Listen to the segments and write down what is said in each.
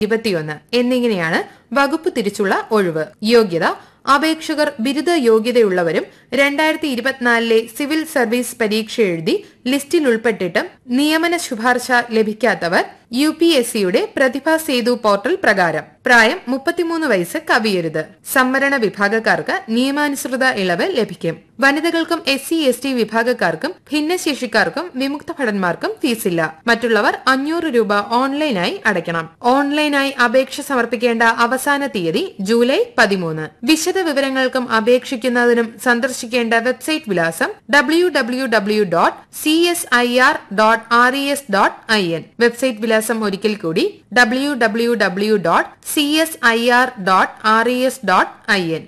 ഇരുപത്തിയൊന്ന് എന്നിങ്ങനെയാണ് വകുപ്പ് തിരിച്ചുള്ള ഒഴിവ് യോഗ്യത അപേക്ഷകർ ബിരുദ യോഗ്യതയുള്ളവരും രണ്ടായിരത്തി ഇരുപത്തിനാലിലെ സിവിൽ സർവീസ് പരീക്ഷ എഴുതി ലിസ്റ്റിൽ ഉൾപ്പെട്ടിട്ടും നിയമന ശുപാർശ ലഭിക്കാത്തവർ യു പി എസ് സിയുടെ പ്രതിഭാ സേതു പോർട്ടൽ പ്രകാരം പ്രായം മുപ്പത്തിമൂന്ന് വയസ്സ് കവിയരുത് സംവരണ വിഭാഗക്കാർക്ക് നിയമാനുസൃത ഇളവ് ലഭിക്കും വനിതകൾക്കും എസ് സി എസ് ടി വിഭാഗക്കാർക്കും ഭിന്നശേഷിക്കാർക്കും വിമുക്ത ഭടന്മാർക്കും ഫീസില്ല മറ്റുള്ളവർ അഞ്ഞൂറ് രൂപ ഓൺലൈനായി അടയ്ക്കണം ഓൺലൈനായി അപേക്ഷ സമർപ്പിക്കേണ്ട അവസാന തീയതി ജൂലൈ പതിമൂന്ന് വിശദ വിവരങ്ങൾക്കും അപേക്ഷിക്കുന്നതിനും സന്ദർശിക്കേണ്ട വെബ്സൈറ്റ് വിലാസം W W W dot C S I R dot R E S dot I N website വിലാസം ഒരിക്കൽ കൂടി W W W dot C S I R dot R E S dot I N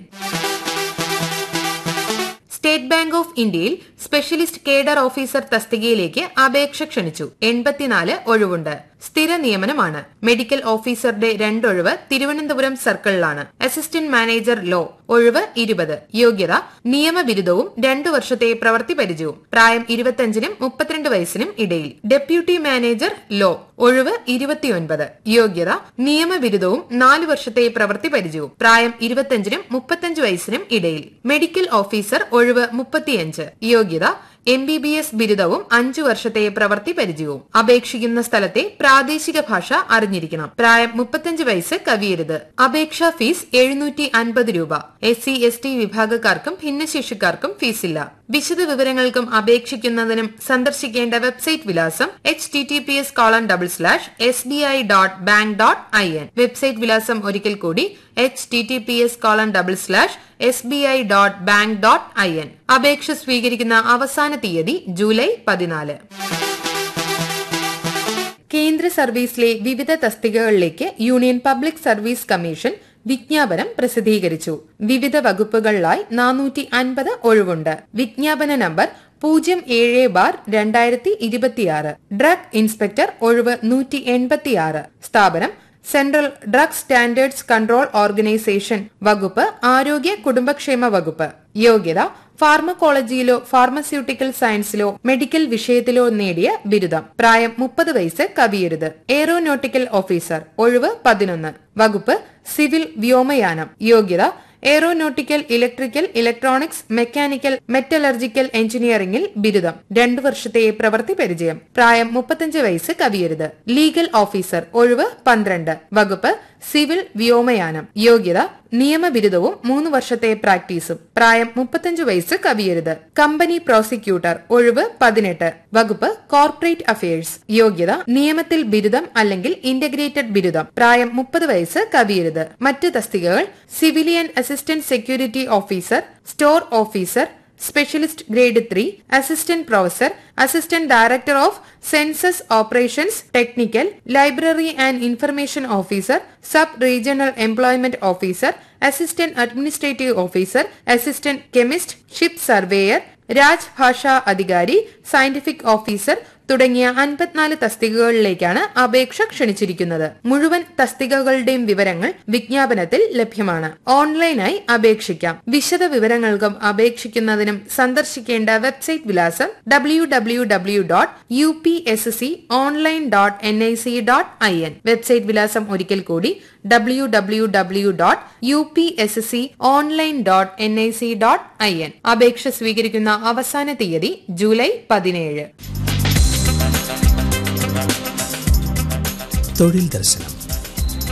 State Bank of ഇന്ത്യയിൽ specialist cadre officer തസ്തികയിലേക്ക് അപേക്ഷ ക്ഷണിച്ചു എൺപത്തിനാല് ഒഴിവുണ്ട് സ്ഥിര നിയമനമാണ് മെഡിക്കൽ ഓഫീസറുടെ രണ്ടൊഴിവ് തിരുവനന്തപുരം സർക്കിളിലാണ് അസിസ്റ്റന്റ് മാനേജർ ലോ ഒഴിവ് ഇരുപത് യോഗ്യത നിയമബിരുദവും രണ്ടു വർഷത്തെ പ്രവൃത്തി പരിചയവും പ്രായം ഇരുപത്തിയഞ്ചിനും മുപ്പത്തിരണ്ട് വയസ്സിനും ഇടയിൽ ഡെപ്യൂട്ടി മാനേജർ ലോ ഒഴിവ് ഇരുപത്തിയൊൻപത് യോഗ്യത നിയമബിരുദവും നാല് വർഷത്തെ പ്രവൃത്തി പരിചയവും പ്രായം ഇരുപത്തിയഞ്ചിനും മുപ്പത്തിയഞ്ച് വയസ്സിനും ഇടയിൽ മെഡിക്കൽ ഓഫീസർ ഒഴിവ് മുപ്പത്തിയഞ്ച് യോഗ്യത എം ബി ബി എസ് ബിരുദവും അഞ്ചു വർഷത്തെ പ്രവൃത്തി പരിചയവും അപേക്ഷിക്കുന്ന സ്ഥലത്തെ പ്രാദേശിക ഭാഷ അറിഞ്ഞിരിക്കണം പ്രായം മുപ്പത്തിയഞ്ച് വയസ്സ് കവിയരുത് അപേക്ഷാ ഫീസ് എഴുന്നൂറ്റി അൻപത് രൂപ എസ് സി എസ് ടി വിഭാഗക്കാർക്കും ഭിന്നശേഷിക്കാർക്കും ഫീസില്ല വിശദ വിവരങ്ങൾക്കും അപേക്ഷിക്കുന്നതിനും സന്ദർശിക്കേണ്ട വെബ്സൈറ്റ് വിലാസം H T T P S colon double slash S B I dot bank dot I N website വിലാസം ഒരിക്കൽ കൂടി H T T P S colon double slash S B I dot bank dot I N അപേക്ഷ സ്വീകരിക്കുന്ന അവസാന തീയതി July പതിനാല് കേന്ദ്ര സർവീസിലെ വിവിധ തസ്തികകളിലേക്ക് യൂണിയൻ പബ്ലിക് സർവീസ് കമ്മീഷൻ വിജ്ഞാപനം പ്രസിദ്ധീകരിച്ചു വിവിധ വകുപ്പുകളിലായി നാനൂറ്റി അൻപത് ഒഴിവുണ്ട് വിജ്ഞാപന നമ്പർ പൂജ്യം ഏഴ് ബാർ രണ്ടായിരത്തി ഇരുപത്തിയാറ് ഡ്രഗ് ഇൻസ്പെക്ടർ ഒഴിവ് നൂറ്റി എൺപത്തിയാറ് സ്ഥാപനം central drug standards control organisation വകുപ്പ് ആരോഗ്യ കുടുംബക്ഷേമ വകുപ്പ് യോഗ്യത ഫാർമക്കോളജിയിലോ ഫാർമസ്യൂട്ടിക്കൽ സയൻസിലോ മെഡിക്കൽ വിഷയത്തിലോ നേടിയ ബിരുദം പ്രായം മുപ്പത് വയസ്സ് കവിയരുത് എയറോനോട്ടിക്കൽ ഓഫീസർ ഒഴിവ് പതിനൊന്ന് വകുപ്പ് സിവിൽ വ്യോമയാനം യോഗ്യത aeronautical electrical electronics mechanical metallurgical എഞ്ചിനീയറിംഗിൽ ബിരുദം രണ്ടു വർഷത്തെ പ്രവൃത്തി പരിചയം പ്രായം മുപ്പത്തഞ്ച് വയസ്സ് കവിയരുത് ലീഗൽ ഓഫീസർ ഒഴിവ് പന്ത്രണ്ട് വകുപ്പ് സിവിൽ വ്യോമയാനം യോഗ്യത നിയമബിരുദവും മൂന്ന് വർഷത്തെ പ്രാക്ടീസും പ്രായം മുപ്പത്തഞ്ച് വയസ്സ് കവിയരുത് കമ്പനി പ്രോസിക്യൂട്ടർ ഒഴിവ് പതിനെട്ട് വകുപ്പ് കോർപ്പറേറ്റ് അഫയേഴ്സ് യോഗ്യത നിയമത്തിൽ ബിരുദം അല്ലെങ്കിൽ ഇന്റഗ്രേറ്റഡ് ബിരുദം പ്രായം മുപ്പത് വയസ്സ് കവിയരുത് മറ്റ് തസ്തികകൾ civilian assistant security officer store officer specialist grade three assistant professor assistant director of census operations technical library and information officer sub regional employment officer assistant administrative officer assistant chemist ship surveyor രാജ്ഭാഷാ അധികാരി scientific officer തുടങ്ങിയ അൻപത്തിനാല് തസ്തികകളിലേക്കാണ് അപേക്ഷ ക്ഷണിച്ചിരിക്കുന്നത് മുഴുവൻ തസ്തികകളുടെയും വിവരങ്ങൾ വിജ്ഞാപനത്തിൽ ലഭ്യമാണ് ഓൺലൈനായി അപേക്ഷിക്കാം വിശദ വിവരങ്ങൾക്കും അപേക്ഷിക്കുന്നതിനും സന്ദർശിക്കേണ്ട വെബ്സൈറ്റ് വിലാസം W W W dot U P S C online dot N I C dot I N website വിലാസം ഒരിക്കൽ കൂടി W W W dot U P S C online dot N I C dot I N അപേക്ഷ സ്വീകരിക്കുന്ന അവസാന തീയതി July പതിനേഴ് തൊഴിൽ ദർശനം